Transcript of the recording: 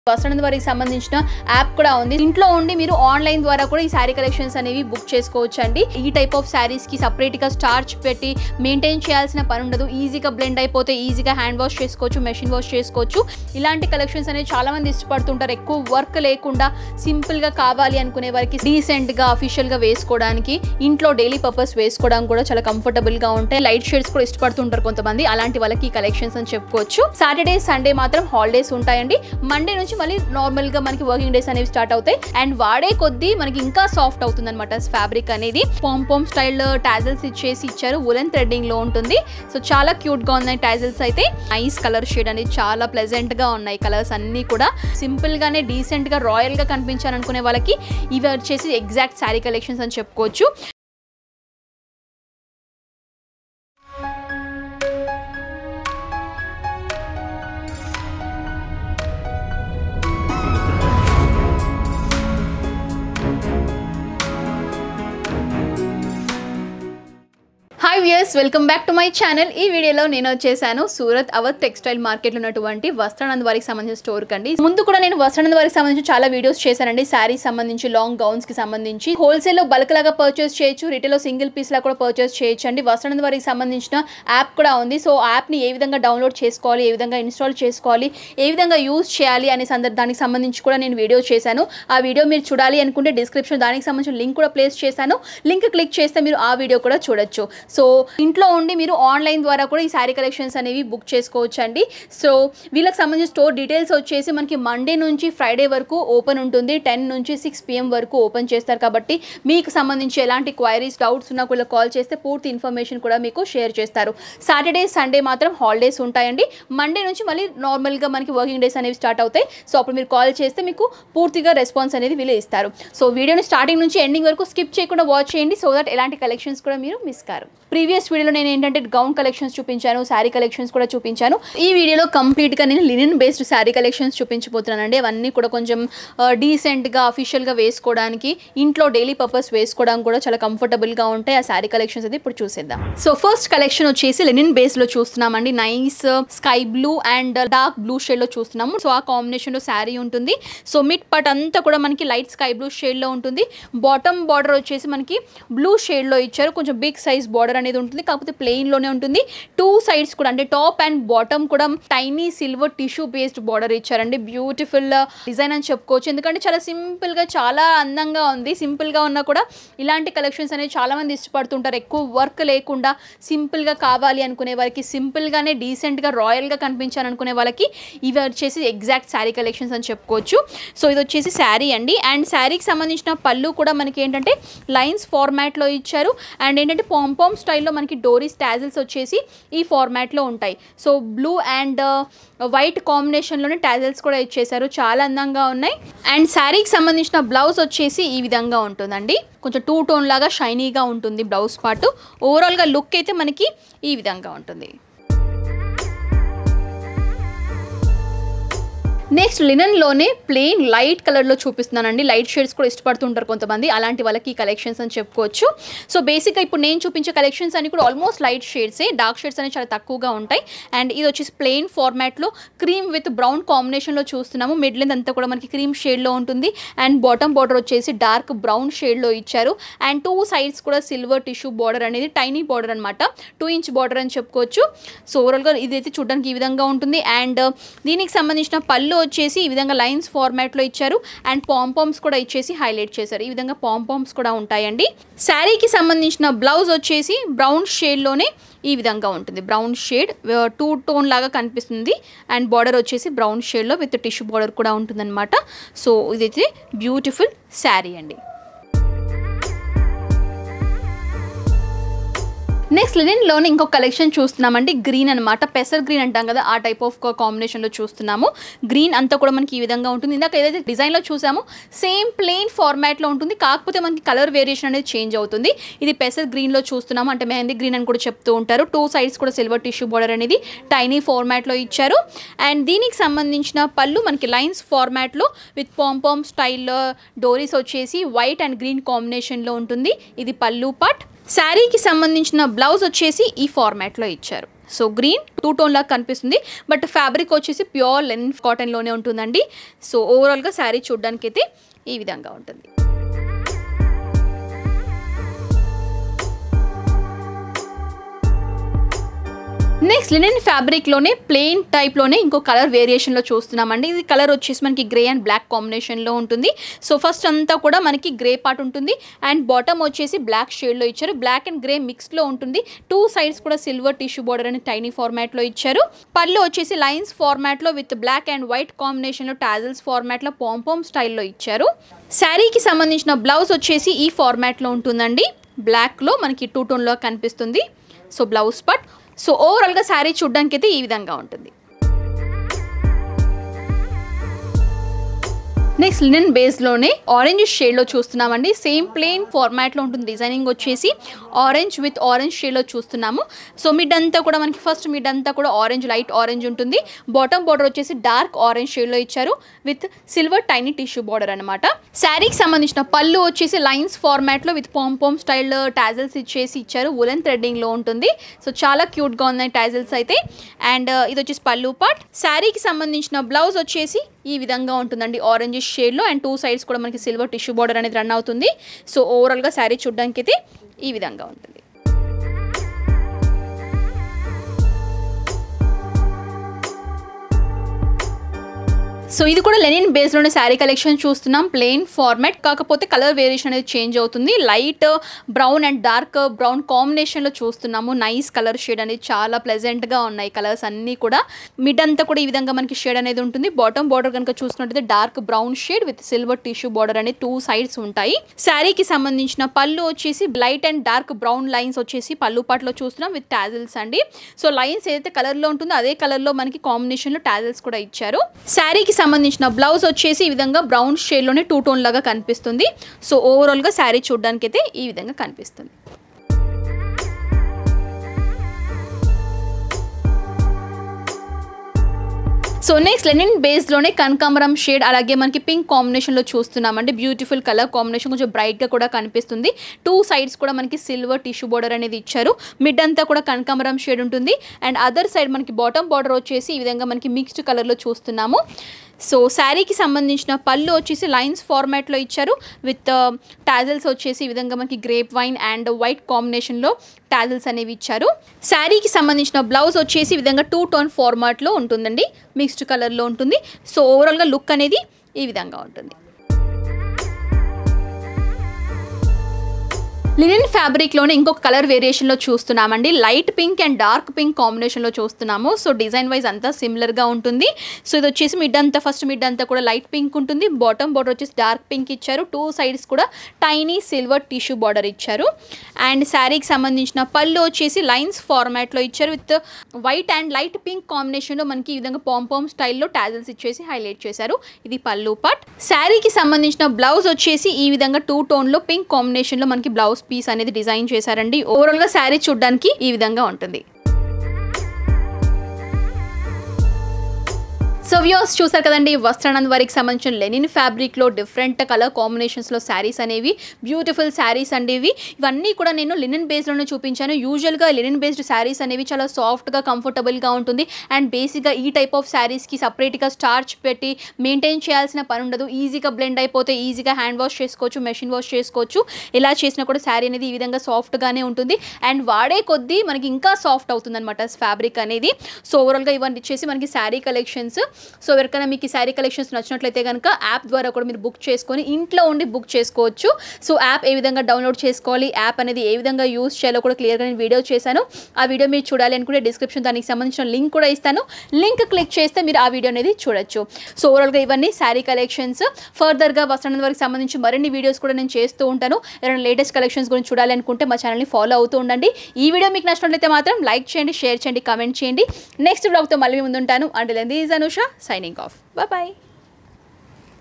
వస్త్రానంద వారికి సంబంధించిన యాప్ కూడా ఉంది ఇంట్లో ఉండి మీరు ఆన్లైన్ ద్వారా కూడా ఈ శారీ కలెక్షన్స్ అనేవి బుక్ చేసుకోవచ్చు అండి ఈ టైప్ ఆఫ్ శారీస్ కి సపరేట్ గా స్టార్చ్ పెట్టి మెయింటైన్ చేయాల్సిన పని ఉండదు ఈజీగా బ్లెండ్ అయిపోతే ఈజీగా హ్యాండ్ వాష్ చేసుకోవచ్చు మెషిన్ వాష్ చేసుకోవచ్చు ఇలాంటి కలెక్షన్స్ అనేవి చాలా మంది ఇష్టపడుతుంటారు ఎక్కువ వర్క్ లేకుండా సింపుల్ గా కావాలి అనుకునే వారికి డీసెంట్ గా అఫీషియల్ గా వేసుకోవడానికి ఇంట్లో డైలీ పర్పస్ వేసుకోవడానికి కూడా చాలా కంఫర్టబుల్ గా ఉంటాయి లైట్ షేడ్స్ కూడా ఇష్టపడుతుంటారు కొంతమంది అలాంటి వాళ్ళకి ఈ కలెక్షన్స్ అని చెప్పుకోవచ్చు సాటర్డే సండే మాత్రం హాలిడేస్ ఉంటాయండి మండే నుంచి మళ్ళీ నార్మల్ గా మనకి వర్కింగ్ డేస్ అనేవి స్టార్ట్ అవుతాయి అండ్ వాడే కొద్దీ మనకి ఇంకా సాఫ్ట్ అవుతుంది అనమాట ఫ్యాబ్రిక్ అనేది పాంపామ్ స్టైల్ టాజల్స్ ఇచ్చేసి ఇచ్చారు ఉలెన్ థ్రెడ్డింగ్ లో ఉంటుంది సో చాలా క్యూట్ గా ఉన్నాయి టాజల్స్ అయితే నైస్ కలర్ షేడ్ అనేది చాలా ప్లెజెంట్ గా ఉన్నాయి కలర్స్ అన్ని కూడా సింపుల్ గానే డీసెంట్ గా రాయల్ గా కనిపించాలనుకునే వాళ్ళకి ఇవి వచ్చేసి ఎగ్జాక్ట్ శారీ కలెక్షన్స్ అని చెప్పుకోవచ్చు hi viewers welcome back to my channel ఈ వీడియోలో నేను వచ్చేసాను సూరత్ అవత్ టెక్స్టైల్ మార్కెట్లో ఉన్నటువంటి వస్త్రానంద్ వారికి సంబంధించిన స్టోర్ కండి ముందు కూడా నేను వస్త్రానంద్ వారికి సంబంధించి చాలా వీడియోస్ చేశానండి శారీస్ సంబంధించి లాంగ్ గౌన్స్ కి సంబంధించి హోల్సేల్ లో బల్క్ లాగా పర్చేస్ చేయొచ్చు రిటైల్ లో సింగిల్ పీస్ లా కూడా పర్చేస్ చేయొచ్చు అండి వస్త్రానంద్ వారికి సంబంధించిన యాప్ కూడా ఉంది సో యాప్ ని ఏ విధంగా డౌన్లోడ్ చేసుకోవాలి ఏ విధంగా ఇన్స్టాల్ చేసుకోవాలి ఏ విధంగా యూజ్ చేయాలి అనే సందర్భ దానికి సంబంధించి కూడా నేను వీడియో చేశాను ఆ వీడియో మీరు చూడాలి అనుకుంటే డిస్క్రిప్షన్ దానికి సంబంధించిన లింక్ కూడా ప్లేస్ చేశాను లింక్ క్లిక్ చేస్తే మీరు ఆ వీడియో కూడా చూడొచ్చు సో ఇంట్లో ఉండి మీరు ఆన్లైన్ ద్వారా కూడా ఈ శారీ కలెక్షన్స్ అనేవి బుక్ చేసుకోవచ్చు అండి సో వీళ్ళకి సంబంధించిన స్టోర్ డీటెయిల్స్ వచ్చేసి మనకి మండే నుంచి ఫ్రైడే వరకు ఓపెన్ ఉంటుంది టెన్ నుంచి సిక్స్ పిఎం వరకు ఓపెన్ చేస్తారు కాబట్టి మీకు సంబంధించి ఎలాంటి క్వైరీస్ డౌట్స్ ఉన్నా కూడా కాల్ చేస్తే పూర్తి ఇన్ఫర్మేషన్ కూడా మీకు షేర్ చేస్తారు సాటర్డే సండే మాత్రం హాలిడేస్ ఉంటాయండి మండే నుంచి మళ్ళీ నార్మల్గా మనకి వర్కింగ్ డేస్ అనేవి స్టార్ట్ అవుతాయి సో అప్పుడు మీరు కాల్ చేస్తే మీకు పూర్తిగా రెస్పాన్స్ అనేది వీళ్ళు ఇస్తారు సో వీడియోని స్టార్టింగ్ నుంచి ఎండింగ్ వరకు స్కిప్ చేయకుండా వాచ్ చేయండి సో దట్ ఎలాంటి కలెక్షన్స్ కూడా మీరు మిస్ కారు ప్రీవియస్ వీడియోలో నేను ఏంటంటే గౌన్ కలెక్షన్స్ చూపించాను శారీ కలెక్షన్స్ కూడా చూపించాను ఈ వీడియోలో కంప్లీట్గా నేను లినన్ బేస్డ్ శారీ కలెక్షన్స్ చూపించబోతున్నానండి అవన్నీ కూడా కొంచెం డీసెంట్గా అఫీషియల్గా వేసుకోవడానికి ఇంట్లో డైలీ పర్పస్ వేసుకోవడానికి కూడా చాలా కంఫర్టబుల్గా ఉంటాయి ఆ శారీ కలెక్షన్స్ అయితే ఇప్పుడు చూసేద్దాం సో ఫస్ట్ కలెక్షన్ వచ్చేసి లెనిన్ బేస్లో చూస్తున్నామండి nice sky blue and dark blue షేడ్లో చూస్తున్నాము సో ఆ కాంబినేషన్లో శారీ ఉంటుంది సో మిడ్ పట్ అంతా కూడా మనకి లైట్ స్కై బ్లూ షేడ్లో ఉంటుంది బాటమ్ బార్డర్ వచ్చేసి మనకి బ్లూ షేడ్లో ఇచ్చారు కొంచెం బిగ్ సైజ్ బార్డర్ అనేది ఉంటుంది కాకపోతే ప్లెయిన్లోనే ఉంటుంది టూ సైడ్స్ కూడా అంటే టాప్ అండ్ బాటమ్ కూడా tiny silver tissue based border ఇచ్చారండి బ్యూటిఫుల్ డిజైన్ అని చెప్పుకోవచ్చు ఎందుకంటే చాలా సింపుల్గా చాలా అందంగా ఉంది సింపుల్గా ఉన్నా కూడా ఇలాంటి కలెక్షన్స్ అనేవి చాలా మంది ఇష్టపడుతుంటారు ఎక్కువ వర్క్ లేకుండా సింపుల్గా కావాలి అనుకునే వారికి సింపుల్గానే డీసెంట్గా రాయల్గా కనిపించాలనుకునే వాళ్ళకి ఇవి వచ్చేసి ఎగ్జాక్ట్ శారీ కలెక్షన్స్ అని చెప్పుకోవచ్చు సో ఇది వచ్చేసి శారీ అండి అండ్ శారీకి సంబంధించిన పళ్ళు కూడా మనకి ఏంటంటే లైన్స్ ఫార్మాట్లో ఇచ్చారు అండ్ ఏంటంటే పాంపామ్ స్టైల్లో మనకి డోరీస్ టాజిల్స్ వచ్చేసి ఈ ఫార్మాట్లో ఉంటాయి సో బ్లూ అండ్ వైట్ కాంబినేషన్లోనే టాజిల్స్ కూడా ఇచ్చేసారు చాలా అందంగా ఉన్నాయి అండ్ శారీకి సంబంధించిన బ్లౌజ్ వచ్చేసి ఈ విధంగా ఉంటుందండి కొంచెం టూ టోన్ లాగా షైనీగా ఉంటుంది బ్లౌజ్ పార్ట్ ఓవరాల్గా లుక్ అయితే మనకి ఈ విధంగా ఉంటుంది నెక్స్ట్ లినన్లోనే ప్లెయిన్ లైట్ కలర్లో చూపిస్తున్నానండి లైట్ షేడ్స్ కూడా ఇష్టపడుతుంటారు కొంతమంది అలాంటి వాళ్ళకి ఈ కలెక్షన్స్ అని చెప్పుకోవచ్చు సో బేసిక్గా ఇప్పుడు నేను చూపించే కలెక్షన్స్ అన్ని కూడా ఆల్మోస్ట్ లైట్ షేడ్సే డార్క్ షేడ్స్ అనేవి చాలా తక్కువగా ఉంటాయి అండ్ ఇది వచ్చేసి ప్లెయిన్ ఫార్మాట్లో క్రీమ్ విత్ బ్రౌన్ కాంబినేషన్లో చూస్తున్నాము మిడ్ లెంత్ అంతా కూడా మనకి క్రీమ్ షేడ్లో ఉంటుంది అండ్ బాటమ్ బార్డర్ వచ్చేసి డార్క్ బ్రౌన్ షేడ్లో ఇచ్చారు అండ్ టూ సైడ్స్ కూడా సిల్వర్ టిష్యూ బార్డర్ అనేది టైనీ బార్డర్ అనమాట టూ ఇంచ్ బార్డర్ అని చెప్పుకోవచ్చు సో ఓవరాల్గా ఇదైతే చూడడానికి ఈ విధంగా ఉంటుంది అండ్ దీనికి సంబంధించిన పళ్ళు వచ్చేసి ఈ విధంగా లైన్స్ ఫార్మాట్లో ఇచ్చారు అండ్ పాంపామ్స్ కూడా ఇచ్చేసి హైలైట్ చేశారు ఈ విధంగా పాంపామ్స్ కూడా ఉంటాయండి శారీకి సంబంధించిన బ్లౌజ్ వచ్చేసి బ్రౌన్ షేడ్లోనే ఈ విధంగా ఉంటుంది బ్రౌన్ షేడ్ టూ టోన్ లాగా కనిపిస్తుంది అండ్ బార్డర్ వచ్చేసి బ్రౌన్ షేడ్లో విత్ టిష్యూ బార్డర్ కూడా ఉంటుందన్నమాట సో ఇదైతే బ్యూటిఫుల్ శారీ అండి నెక్స్ట్ లినెన్లోనే ఇంకొక కలెక్షన్ చూస్తున్నామండి గ్రీన్ అనమాట పెసర్ గ్రీన్ అంటాం కదా ఆ టైప్ ఆఫ్ కాంబినేషన్లో చూస్తున్నాము గ్రీన్ అంతా కూడా మనకి ఈ విధంగా ఉంటుంది ఇందాక ఏదైతే డిజైన్లో చూసామో సేమ్ ప్లెయిన్ ఫార్మాట్లో ఉంటుంది కాకపోతే మనకి కలర్ వేరియేషన్ అనేది చేంజ్ అవుతుంది ఇది పెసర్ గ్రీన్లో చూస్తున్నాము అంటే మెహందీ గ్రీన్ అని కూడా చెప్తూ ఉంటారు టూ సైడ్స్ కూడా సిల్వర్ టిష్యూ బార్డర్ అనేది టైనీ ఫార్మాట్లో ఇచ్చారు అండ్ దీనికి సంబంధించిన పళ్ళు మనకి లైన్స్ ఫార్మాట్లో విత్ పాంపామ్ స్టైల్ డోరీస్ వచ్చేసి వైట్ అండ్ గ్రీన్ కాంబినేషన్లో ఉంటుంది ఇది పళ్ళు పార్ట్ శారీకి సంబంధించిన బ్లౌజ్ వచ్చేసి ఈ ఫార్మాట్లో ఇచ్చారు సో గ్రీన్ టూ టోన్ లాగా కనిపిస్తుంది బట్ ఫ్యాబ్రిక్ వచ్చేసి ప్యూర్ లెన్ కాటన్లోనే ఉంటుందండి సో ఓవరాల్గా శారీ చూడడానికి అయితే ఈ విధంగా ఉంటుంది నెక్స్ట్ లినెన్ ఫ్యాబ్రిక్లోనే ప్లెయిన్ టైప్లోనే ఇంకో కలర్ వేరియేషన్లో చూస్తున్నామండి ఇది కలర్ వచ్చేసి మనకి గ్రే అండ్ బ్లాక్ కాంబినేషన్లో ఉంటుంది సో ఫస్ట్ అంతా కూడా మనకి గ్రే పార్ట్ ఉంటుంది అండ్ బాటమ్ వచ్చేసి బ్లాక్ షేడ్లో ఇచ్చారు బ్లాక్ అండ్ గ్రే మిక్స్లో ఉంటుంది టూ సైడ్స్ కూడా సిల్వర్ టిష్యూ బోర్డర్ అని టైనీ ఫార్మాట్లో ఇచ్చారు పళ్ళు వచ్చేసి లైన్స్ ఫార్మాట్లో విత్ బ్లాక్ అండ్ వైట్ కాంబినేషన్లో టాజిల్స్ ఫార్మాట్లో పాంపామ్ స్టైల్లో ఇచ్చారు శారీకి సంబంధించిన బ్లౌజ్ వచ్చేసి ఈ ఫార్మాట్లో ఉంటుందండి బ్లాక్లో మనకి టూ టోన్లో కనిపిస్తుంది సో బ్లౌజ్ పార్ట్ సో ఓవరాల్గా శారీ చూడడానికి అయితే ఈ విధంగా ఉంటుంది నెక్స్ట్ లినెన్ బేస్లోనే ఆరెంజ్ షేడ్లో చూస్తున్నామండి సేమ్ ప్లెయిన్ ఫార్మాట్లో ఉంటుంది డిజైనింగ్ వచ్చేసి ఆరెంజ్ విత్ ఆరెంజ్ షేడ్లో చూస్తున్నాము సో మిడ్ అంతా కూడా మనకి ఫస్ట్ మిడ్ అంతా కూడా ఆరెంజ్ లైట్ ఆరెంజ్ ఉంటుంది బాటమ్ బార్డర్ వచ్చేసి డార్క్ ఆరెంజ్ షేడ్లో ఇచ్చారు with silver tiny tissue border అనమాట శారీకి సంబంధించిన పళ్ళు వచ్చేసి లైన్స్ ఫార్మాట్లో విత్ పాంపామ్ స్టైల్ టాజల్స్ ఇచ్చేసి ఇచ్చారు ఉలెన్ థ్రెడ్డింగ్లో ఉంటుంది సో చాలా క్యూట్గా ఉన్నాయి టాజల్స్ అయితే అండ్ ఇది వచ్చేసి పళ్ళు పార్ట్ శారీకి సంబంధించిన బ్లౌజ్ వచ్చేసి ఈ విధంగా ఉంటుందండి ఆరెంజ్ షేడ్లో అండ్ టూ సైడ్స్ కూడా మనకి సిల్వర్ టిష్యూ బార్డర్ అనేది రన్ అవుతుంది సో ఓవరాల్గా శారీ చూడడానికి అయితే ఈ విధంగా ఉంటుంది సో ఇది కూడా లెనిన్ బేస్లోనే శారీ కలెక్షన్ చూస్తున్నాం ప్లెయిన్ ఫార్మాట్ కాకపోతే కలర్ వేరియేషన్ అనేది చేంజ్ అవుతుంది light brown and dark brown కాంబినేషన్లో చూస్తున్నాము నైస్ కలర్ షేడ్ అనేది చాలా ప్లెజెంట్గా ఉన్నాయి కలర్స్ అన్నీ కూడా మిడ్ అంతా కూడా ఈ విధంగా మనకి షేడ్ అనేది ఉంటుంది బాటమ్ బార్డర్ కనుక చూసుకున్నట్టయితే dark brown shade with silver tissue border అనేది టూ సైడ్స్ ఉంటాయి శారీకి సంబంధించిన పళ్ళు వచ్చేసి light and dark brown lines వచ్చేసి పళ్ళు పాటలో చూస్తున్నాం విత్ టాజిల్స్ అండి సో లైన్స్ ఏదైతే కలర్లో ఉంటుందో అదే కలర్లో మనకి కాంబినేషన్లో టాజిల్స్ కూడా ఇచ్చారు శారీకి సంబంధించిన బ్లౌజ్ వచ్చేసి ఈ విధంగా బ్రౌన్ షేడ్లోనే టూ టోన్ లాగా కనిపిస్తుంది సో ఓవరాల్గా శారీ చూడడానికి అయితే ఈ విధంగా కనిపిస్తుంది సో నెక్స్ట్ లెనిన్ బేస్లోనే కనకాంబరం షేడ్ అలాగే మనకి పింక్ కాంబినేషన్లో చూస్తున్నామండి బ్యూటిఫుల్ కలర్ కాంబినేషన్ కొంచెం బ్రైట్గా కూడా కనిపిస్తుంది టూ సైడ్స్ కూడా మనకి సిల్వర్ టిష్యూ బార్డర్ అనేది ఇచ్చారు మిడ్ అంతా కూడా కనకాంబరం షేడ్ ఉంటుంది అండ్ అదర్ సైడ్ మనకి బాటమ్ బార్డర్ వచ్చేసి ఈ విధంగా మనకి మిక్స్డ్ కలర్లో చూస్తున్నాము సో శారీకి సంబంధించిన పళ్ళు వచ్చేసి లైన్స్ ఫార్మాట్లో ఇచ్చారు విత్ టాజల్స్ వచ్చేసి ఈ విధంగా మనకి గ్రేప్ వైన్ అండ్ వైట్ కాంబినేషన్లో టాజల్స్ అనేవి ఇచ్చారు శారీకి సంబంధించిన బ్లౌజ్ వచ్చేసి ఈ విధంగా టూ టోన్ ఫార్మాట్లో ఉంటుందండి మిక్స్డ్ కలర్లో ఉంటుంది సో ఓవరాల్గా లుక్ అనేది ఈ విధంగా ఉంటుంది లినెన్ ఫ్యాబ్రిక్లోనే ఇంకొక కలర్ వేరియేషన్లో చూస్తున్నామండి light pink and dark pink కాంబినేషన్లో చూస్తున్నాము సో డిజైన్ వైజ్ అంతా సిమిలర్గా ఉంటుంది సో ఇది వచ్చేసి మిడ్ అంతా ఫస్ట్ మిడ్ అంతా కూడా లైట్ పింక్ ఉంటుంది బాటమ్ బార్డర్ వచ్చేసి డార్క్ పింక్ ఇచ్చారు టూ సైడ్స్ కూడా టైనీ సిల్వర్ టిష్యూ బార్డర్ ఇచ్చారు అండ్ శారీకి సంబంధించిన పళ్ళు వచ్చేసి లైన్స్ ఫార్మాట్లో ఇచ్చారు with white and light pink కాంబినేషన్లో మనకి ఈ విధంగా పాంపామ్ స్టైల్లో టాజల్స్ ఇచ్చేసి హైలైట్ చేశారు ఇది పళ్ళు పార్ట్ శారీకి సంబంధించిన బ్లౌజ్ వచ్చేసి ఈ విధంగా టూ టోన్లో పింక్ కాంబినేషన్లో మనకి బ్లౌజ్ పీస్ అనేది డిజైన్ చేశారండి ఓవరాల్గా శారీ చూడడానికి ఈ విధంగా ఉంటుంది సో వ్యూస్ చూసారు కదండి వస్త్రానంద్ వారికి సంబంధించిన లెనిన్ ఫ్యాబ్రిక్లో డిఫరెంట్ కలర్ కాంబినేషన్స్లో శారీస్ అనేవి బ్యూటిఫుల్ శారీస్ అండి ఇవి ఇవన్నీ కూడా నేను లినెన్ బేస్లోనే చూపించాను యూజువల్గా లెనిన్ బేస్డ్ శారీస్ అనేవి చాలా సాఫ్ట్గా కంఫర్టబుల్గా ఉంటుంది అండ్ బేసిక్గా ఈ టైప్ ఆఫ్ శారీస్కి సపరేట్గా స్టార్చ్ పెట్టి మెయింటైన్ చేయాల్సిన పని ఉండదు ఈజీగా బ్లెండ్ అయిపోతే ఈజీగా హ్యాండ్ వాష్ చేసుకోవచ్చు మెషిన్ వాష్ చేసుకోవచ్చు ఇలా చేసినా కూడా శారీ అనేది ఈ విధంగా సాఫ్ట్గానే ఉంటుంది అండ్ వాడే కొద్దీ మనకి ఇంకా సాఫ్ట్ అవుతుంది అనమాట ఫ్యాబ్రిక్ అనేది సో ఓవరాల్గా ఇవన్నీ ఇచ్చేసి మనకి శారీ కలెక్షన్స్ సో ఎవరికైనా మీకు ఈ శారీ కలెక్షన్స్ నచ్చినట్లయితే కనుక యాప్ ద్వారా కూడా మీరు బుక్ చేసుకొని ఇంట్లో ఉండి బుక్ చేసుకోవచ్చు సో యాప్ ఏ విధంగా డౌన్లోడ్ చేసుకోవాలి యాప్ అనేది ఏ విధంగా యూస్ చేయాలో కూడా క్లియర్గా నేను వీడియో చేశాను ఆ వీడియో మీరు చూడాలి అనుకుంటే డిస్క్రిప్షన్ దానికి సంబంధించిన లింక్ కూడా ఇస్తాను లింక్ క్లిక్ చేస్తే మీరు ఆ వీడియో అనేది చూడొచ్చు సో ఓవరాల్గా ఇవన్నీ శారీ కలెక్షన్స్ ఫర్దర్గా వస్త్రానంద వారికి సంబంధించి మరిన్ని వీడియోస్ కూడా నేను చేస్తూ ఉంటాను ఎవరైనా లేటెస్ట్ కలెక్షన్స్ గురించి చూడాలి అనుకుంటే మా ఛానల్ని ఫాలో అవుతూ ఉండండి ఈ వీడియో మీకు నచ్చినట్లయితే మాత్రం లైక్ చేయండి షేర్ చేయండి కామెంట్ చేయండి నెక్స్ట్ బ్లాగ్తో మళ్ళీ మీ ముందుంటాను అండ్ లెందీ is Anusha signing off. Bye bye.